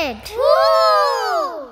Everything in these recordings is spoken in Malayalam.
started. Woo!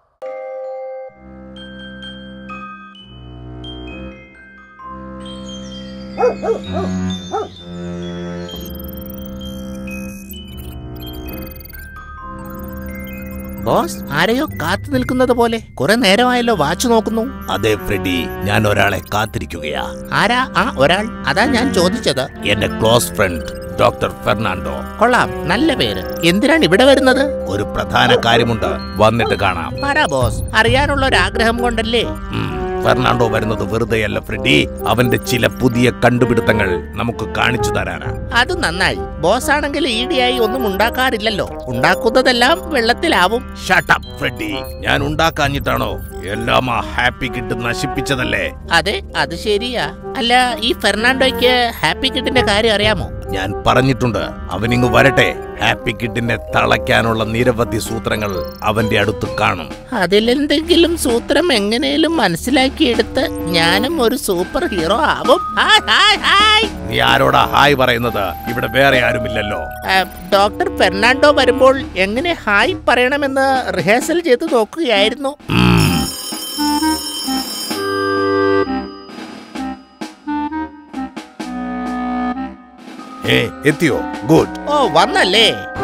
ബോസ് ആരെയോ കാത്തു നിൽക്കുന്നത് പോലെ കുറെ നേരമായല്ലോ വാച്ച് നോക്കുന്നു അതെ ഫ്രെഡി ഞാൻ ഒരാളെ കാത്തിരിക്കുകയാ ആരാ ആ ഒരാൾ അതാ ഞാൻ ചോദിച്ചത് എന്റെ ക്ലോസ് ഫ്രണ്ട് ഡോക്ടർ ഫെർണാണ്ടോ കൊള്ളാം നല്ല പേര് എന്തിനാണ് ഇവിടെ വരുന്നത് ഒരു പ്രധാന കാര്യമുണ്ട് വന്നിട്ട് കാണാം പറ ബോസ് അറിയാനുള്ള ഒരു ആഗ്രഹം കൊണ്ടല്ലേ ഉം, ഫെർണാണ്ടോ വരുന്നത് വെറുതെയല്ല ഫ്രെഡി അവന്റെ ചില പുതിയ കണ്ടുപിടുത്തങ്ങൾ നമുക്ക് കാണിച്ചു തരാനാ അത് നന്നായി ബോസ് ആണെങ്കിൽ ഈടിയായി ഒന്നും ഉണ്ടാക്കാറില്ലല്ലോ ഉണ്ടാക്കുന്നതെല്ലാം വെള്ളത്തിലാവും ഷട്ടപ്പ് ഫ്രെഡി ഞാൻ ഉണ്ടാക്കാഞ്ഞിട്ടാണോ എല്ലാം ആ ഹാപ്പി കിട്ട് നശിപ്പിച്ചതല്ലേ അതെ അത് ശരിയാ അല്ല ഈ ഫെർണാണ്ടോയ്ക്ക് ഹാപ്പി കിഡിന്റെ കാര്യം അറിയാമോ ഞാൻ പറഞ്ഞിട്ടുണ്ട് അവനിങ്ങ് വരട്ടെ ഹാപ്പി കിഡിനെ തളയ്ക്കാനുള്ള നിരവധി സൂത്രങ്ങൾ അവന്റെ അടുത്ത് കാണും അതിലെന്തെങ്കിലും സൂത്രം എങ്ങനെയും മനസ്സിലാക്കിയെടുത്ത് ഞാനും ഒരു സൂപ്പർ ഹീറോ ആവും ഹായ് ഹായ് ഹായ് നീ ആരോടാ ഹായ് പറയുന്നത് ഇവിടെ വേറെ ആരുമില്ലല്ലോ ആ, ഡോക്ടർ ഫെർണാണ്ടോ വരുമ്പോൾ എങ്ങനെ ഹായ് പറയണമെന്ന് റിഹേഴ്സൽ ചെയ്ത് നോക്കുകയായിരുന്നു ഏ എത്തിയോ ഗുഡ് ഓ വന്നല്ലേ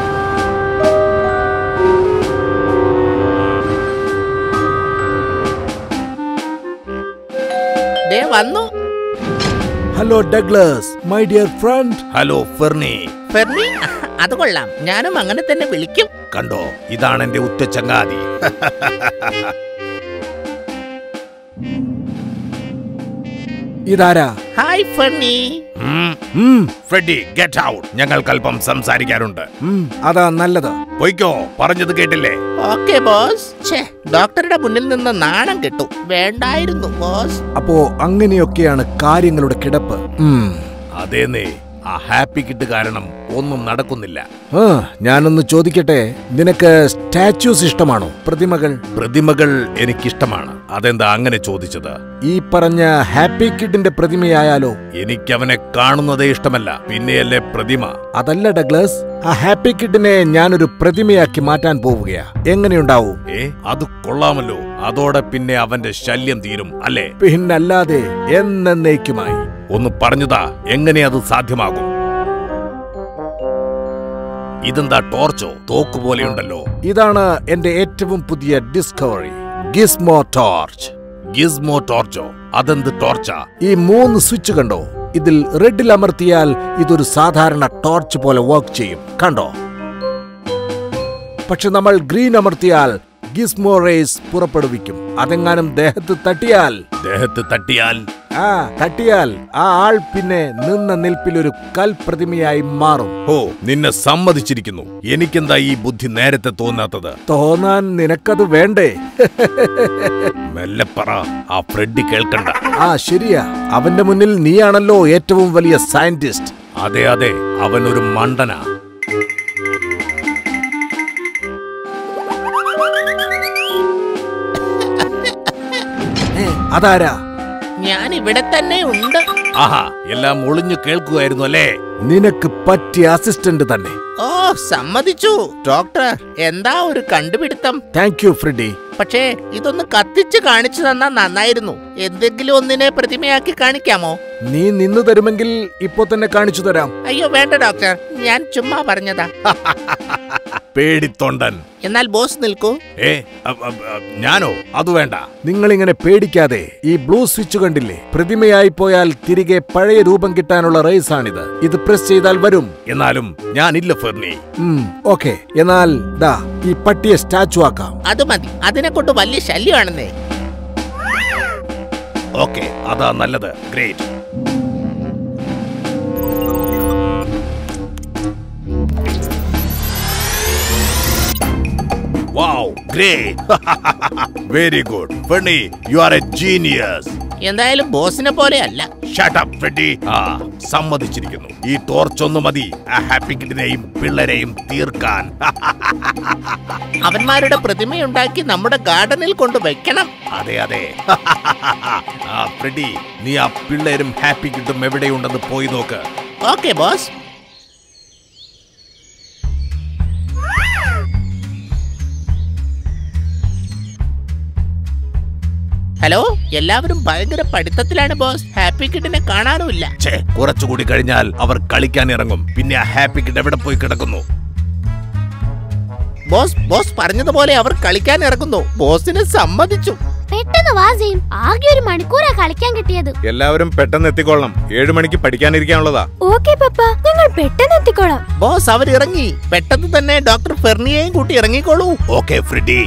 ദേ വന്നു hello Douglas my dear friend hello Fernie Fernie അത് കൊള്ളാം ഞാനും അങ്ങനെ തന്നെ വിളിക്കും കണ്ടോ ഇതാണ് എന്റെ ഉറ്റ ചങ്ങാതി ഇതാരാ ഹായ് ഫെർണി ഉം, ഉം, ഫ്രെഡി ഗെറ്റ് ഔട്ട് ഞങ്ങൾക്ക് അല്പം സംസാരിക്കാറുണ്ട് ഉം, അതാ നല്ലത് പൊയ്ക്കോ പറഞ്ഞത് കേട്ടില്ലേ ഓക്കെ ബോസ് ഛേ ഡോക്ടറുടെ മുന്നിൽ നിന്ന് നാണം കിട്ടു വേണ്ടായിരുന്നു ബോസ് അപ്പോ അങ്ങനെയൊക്കെയാണ് കാര്യങ്ങളുടെ കിടപ്പ് ഉം. അതേന്നേ ആ ഹാപ്പി കിട്ട് കാരണം ഒന്നും നടക്കുന്നില്ല ആ, ഞാനൊന്ന് ചോദിക്കട്ടെ നിനക്ക് സ്റ്റാച്യൂസ് ഇഷ്ടമാണോ പ്രതിമകൾ പ്രതിമകൾ എനിക്കിഷ്ടമാണ് അതെന്താ അങ്ങനെ ചോദിച്ചത് ഈ പറഞ്ഞ ഹാപ്പി കിഡിന്റെ പ്രതിമയായാലോ എനിക്കവനെ കാണുന്നതേ ഇഷ്ടമല്ല പിന്നെയല്ലേ പ്രതിമ അതല്ല ഡഗ്ലസ് ആ ഹാപ്പി കിഡിനെ ഞാനൊരു പ്രതിമയാക്കി മാറ്റാൻ പോവുകയാ എങ്ങനെയുണ്ടാവും ഏ അത് കൊള്ളാമല്ലോ അതോടെ പിന്നെ അവന്റെ ശല്യം തീരും അല്ലേ പിന്നല്ലാതെ എന്നേക്കുമായി ഒന്ന് പറഞ്ഞതാ എങ്ങനെ അത് സാധ്യമാകും ഇതെന്താ ടോർച്ചോ തോക്ക് പോലെയുണ്ടല്ലോ ഇതാണ് എന്റെ ഏറ്റവും പുതിയ ഡിസ്കവറി ഗിസ്മോ ടോർച്ച് ഗിസ്മോ ടോർച്ചോ അതെന്ത് ടോർച്ചാ ഈ മൂന്ന് സ്വിച്ച് കണ്ടോ ഇതിൽ റെഡിൽ അമർത്തിയാൽ ഇതൊരു സാധാരണ ടോർച്ച് പോലെ വർക്ക് ചെയ്യും കണ്ടോ പക്ഷെ നമ്മൾ ഗ്രീൻ അമർത്തിയാൽ ഗിസ്മോ റേസ് പുറപ്പെടുവിക്കും അതെങ്ങാനും ദേഹത്ത് തട്ടിയാൽ ദേഹത്ത് തട്ടിയാൽ ആ തട്ടിയാൽ ആ ആൾ പിന്നെ നിന്ന നിൽപ്പിൽ ഒരു കൽപ്രതിമയായി മാറും ഓ നിന്നെ സമ്മതിച്ചിരിക്കുന്നു എനിക്കെന്താ ഈ ബുദ്ധി നേരത്തെ തോന്നാത്തത് തോന്നാൻ നിനക്കത് വേണ്ടേ മെല്ലെ പറ ആ ഫ്രെഡി കേൾക്കണ്ട ആ ശരിയാ അവന്റെ മുന്നിൽ നീയാണല്ലോ ഏറ്റവും വലിയ സയന്റിസ്റ്റ് അതെ അതെ അവൻ ഒരു മണ്ടനാ അതാരാ ഞാൻ ഇവിടെ തന്നെ ഉണ്ട് ആഹാ എല്ലാം ഒളിഞ്ഞു കേൾക്കുകയായിരുന്നു അല്ലേ നിനക്ക് പറ്റിയ അസിസ്റ്റന്റ് തന്നെ ഓ സമ്മതിച്ചു ഡോക്ടർ എന്താ ഒരു കണ്ടുപിടുത്തം താങ്ക് യു ഫ്രെഡി പക്ഷേ ഇതൊന്ന് കത്തിച്ച് കാണിച്ചു തന്നാ നന്നായിരുന്നു എന്തെങ്കിലും ഒന്നിനെ പ്രതിമയാക്കി കാണിക്കാമോ നീ നിന്നു തരുമെങ്കിൽ ഇപ്പൊ തന്നെ കാണിച്ചു തരാം അയ്യോ വേണ്ട ഡോക്ടർ ഞാൻ ചുമ്മാ പറഞ്ഞതാ പേടിത്തൊണ്ടൻ എന്നാൽ ബോസ് നിൽക്കൂ ഏ അ- അ- അ- ഞാനോ അത് വേണ്ട നിങ്ങളിങ്ങനെ പേടിക്കാതെ ഈ ബ്ലൂ സ്വിച്ച് കണ്ടില്ലേ പ്രതിമയായി പോയാൽ തിരികെ പഴയ രൂപം കിട്ടാനുള്ള റേസ് ആണിത് ഇത് പ്രസ് ചെയ്താൽ വരും എന്നാലും ഞാനില്ല ഫെർണി ഓക്കെ എന്നാൽ ദാ ഈ പട്ടിയെ സ്റ്റാച്ചു ആക്കാം അത് മതി അതിനെ കൊണ്ട് വലിയ ശല്യമാണെന്നേ ഓക്കെ അതാ നല്ലത് great wow great very good Fernie you are a genius എന്തായാലും ബോസിനെ പോലെ അല്ല ഷട്ട് അപ്പ് ഫ്രെഡി ആ സമ്മതിച്ചിരിക്കുന്നു ഈ ടോർച്ച് ഒന്ന് മതി ആ ഹാപ്പി കിഡിനെയും പിള്ളേരെയും തീർക്കാൻ അവന്മാരുടെ പ്രതിമയുണ്ടാക്കി നമ്മുടെ ഗാർഡനിൽ കൊണ്ട് വെക്കണം അതെ അതെ ആ ഫ്രെഡി നീ ആ പിള്ളേരും ഹാപ്പി കിട്ടും എവിടെയുണ്ടെന്ന് പോയി നോക്ക് ഓക്കെ ബോസ് ഹലോ എല്ലാവരും ഭയങ്കര പഠിത്തത്തിലാണ് ബോസ് ഹാപ്പി കിഡിനെ കാണാനുമില്ല ഛേ കുറച്ചുകൂടി കഴിഞ്ഞാൽ അവർ കളിക്കാൻ ഇറങ്ങും പിന്നെ ആ ഹാപ്പി കിഡ് എവിടെ പോയി കിടക്കുന്നു ബോസ് ബോസ് പറഞ്ഞതുപോലെ അവർ കളിക്കാൻ ഇറങ്ങുന്നു ബോസിന് സമ്മതിച്ചു പെട്ടെന്ന് വാ സെയിം ആകെ ഒരു മണിക്കൂറാ കളിക്കാൻ കിട്ടിയത് എല്ലാവരും പെട്ടെന്ന് എത്തിക്കൊള്ളണം ഏഴു മണിക്ക് പഠിക്കാനിരിക്കാനുള്ളതാ ഓക്കെ പപ്പ ഞങ്ങൾ പെട്ടെന്ന് എത്തിക്കോളാം ബോസ് അവർ ഇറങ്ങി പെട്ടെന്ന് തന്നെ ഡോക്ടർ ഫെർണിയെയും കൂട്ടി ഇറങ്ങിക്കോളൂ ഓക്കെ ഫ്രിഡി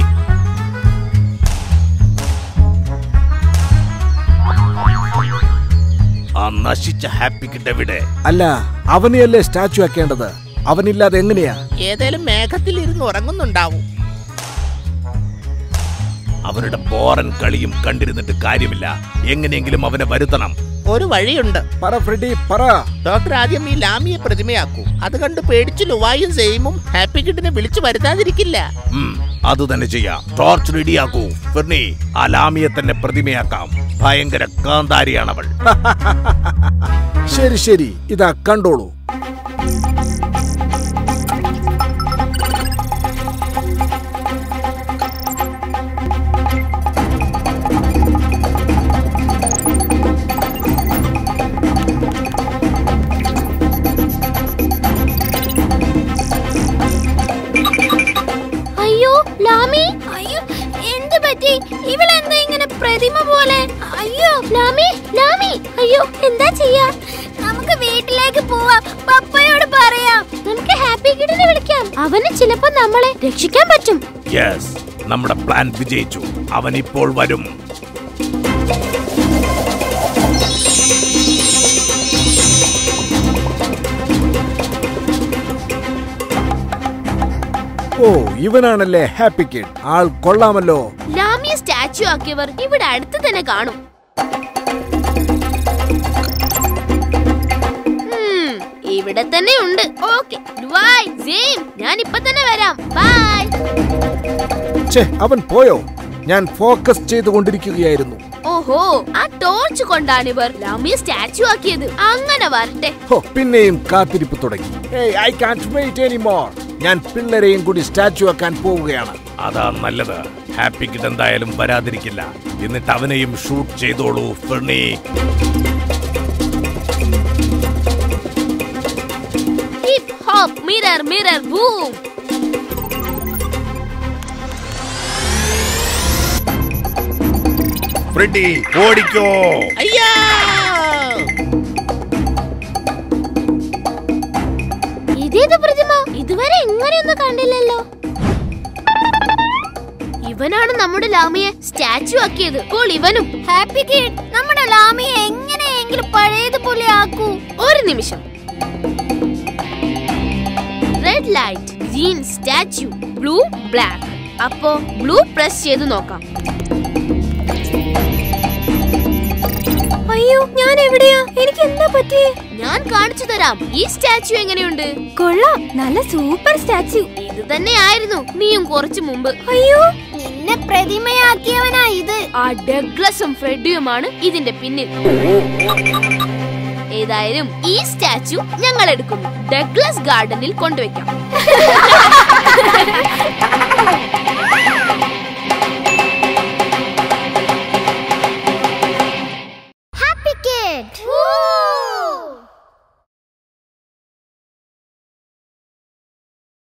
ആ നശിച്ച ഹാപ്പി കിഡ് എവിടെ അല്ല അവനെയല്ലേ സ്റ്റാച്ചു ആക്കേണ്ടത് അവനില്ലാതെ എങ്ങനെയാ ഏതേലും മേഘത്തിൽ ഇരുന്ന് ഉറങ്ങുന്നുണ്ടാവും അവരുടെ ബോറൻ കളിയും കണ്ടിരുന്നിട്ട് കാര്യമില്ല എങ്ങനെയെങ്കിലും അവനെ വരുത്തണം ഒരു വഴിയുണ്ട് പറ ഫ്രെഡി പറ ഡോക്ടർ ആദ്യം ഈ ലാമിയെ പ്രതിമയാക്കൂ അത് കണ്ട് പേടിച്ച് ലുവായും സെയിമും ഹാപ്പി കിഡിനെ വിളിച്ചു വരുത്താതിരിക്കില്ല ഉം, അത് തന്നെ ചെയ്യാം ടോർച്ച് റെഡിയാക്കൂ ഫെർണി ആ ലാമിയെ തന്നെ പ്രതിമയാക്കാം ഭയങ്കര കാന്താരിയാണവൾ ശരി ശരി ഇതാ കണ്ടോളൂ അയ്യോ ലാമി അയ്യോ എന്ത് പറ്റി ഇവളെന്താ ഇങ്ങനെ പ്രതിമ പോലെ അയ്യോ ലാമി ലാമി അയ്യോ എന്താ ചെയ്യാ നമുക്ക് വീട്ടിലേക്ക് പോവാം പപ്പയോട് പറയാം നമുക്ക് ഹാപ്പി കിഡിനെ വിളിക്കാം അവന് ചിലപ്പോ നമ്മളെ രക്ഷിക്കാൻ പറ്റും യെസ് നമ്മുടെ പ്ലാൻ വിജയിച്ചു അവൻ ഇപ്പോൾ വരും ഓ ഇവനാണല്ലേ ഹാപ്പി കിഡ് ആൾ കൊള്ളാമല്ലോ ലാമിയെ സ്റ്റാച്ചു ആക്കിയവർ ഇവിടെ അടുത്ത് തന്നെ കാണും ഉം, ഇവിടെ തന്നെ ഉണ്ട് ഓക്കെ ഞാൻ ഇപ്പൊ തന്നെ വരാം ബൈ ഛേ അവൻ പോയോ ഞാൻ ഫോക്കസ് ചെയ്തുകൊണ്ടിരിക്കുകയായിരുന്നു ഓഹോ ആ ടോർച്ച് കൊണ്ടാണ് ഇവർ ലാമിയെ സ്റ്റാച്ചു ആക്കിയത് അങ്ങനെ വരട്ടെ ഹോ പിന്നെയും കാത്തിരിപ്പ് തുടങ്ങി ഐ കാൻറ്റ് വെയിറ്റ് എനിമോർ ഞാൻ പിള്ളേരെയും കൂടി സ്റ്റാച്ചു ആക്കാൻ പോവുകയാണ് അതാ നല്ലത് ഹാപ്പി കിഡ് എന്തായാലും വരാതിരിക്കില്ല എന്നിട്ട് അവനെയും ഷൂട്ട് ചെയ്തോളൂ Fernie hip hop mirror mirror boom Freddy ഓടിക്കോ അയ്യോ ഇതേത് പ്രതിമ ഇതുവരെ ഇങ്ങനെയൊന്നും കണ്ടില്ലല്ലോ ഇവനാണ് നമ്മുടെ ലാമിയെ സ്റ്റാച്ചു ആക്കിയത് ഇപ്പോൾ ഇവനും ഹാപ്പി കിഡ് നമ്മുടെ ലാമിയെ എങ്ങനെയെങ്കിലും പഴയതുപോലെ ആക്കൂ ഒരു നിമിഷം red light green statue blue black അപ്പോ ബ്ലൂ പ്രസ് ചെയ്ത് നോക്കാം അയ്യോ ഞാൻ എവിടെയാ എനിക്ക് എന്താ പറ്റിയേ ഞാൻ കാണിച്ചു തരാം ഈ സ്റ്റാച്ചു എങ്ങനെയുണ്ട് കൊള്ളാം നല്ല സൂപ്പർ സ്റ്റാച്ചു ഇത് തന്നെയായിരുന്നു നീയും കുറച്ചു മുമ്പ് അയ്യോ നിന്നെ പ്രതിമയാക്കിയവനാ ഇത് ആ ഡഗ്ലസും ഫ്രെഡിയുമാണ് ഇതിന്റെ പിന്നിൽ ഏതായാലും ഈ സ്റ്റാച്ചു ഞങ്ങൾ എടുക്കുന്നു ഡഗ്ലസ് ഗാർഡനിൽ കൊണ്ടുവയ്ക്കാം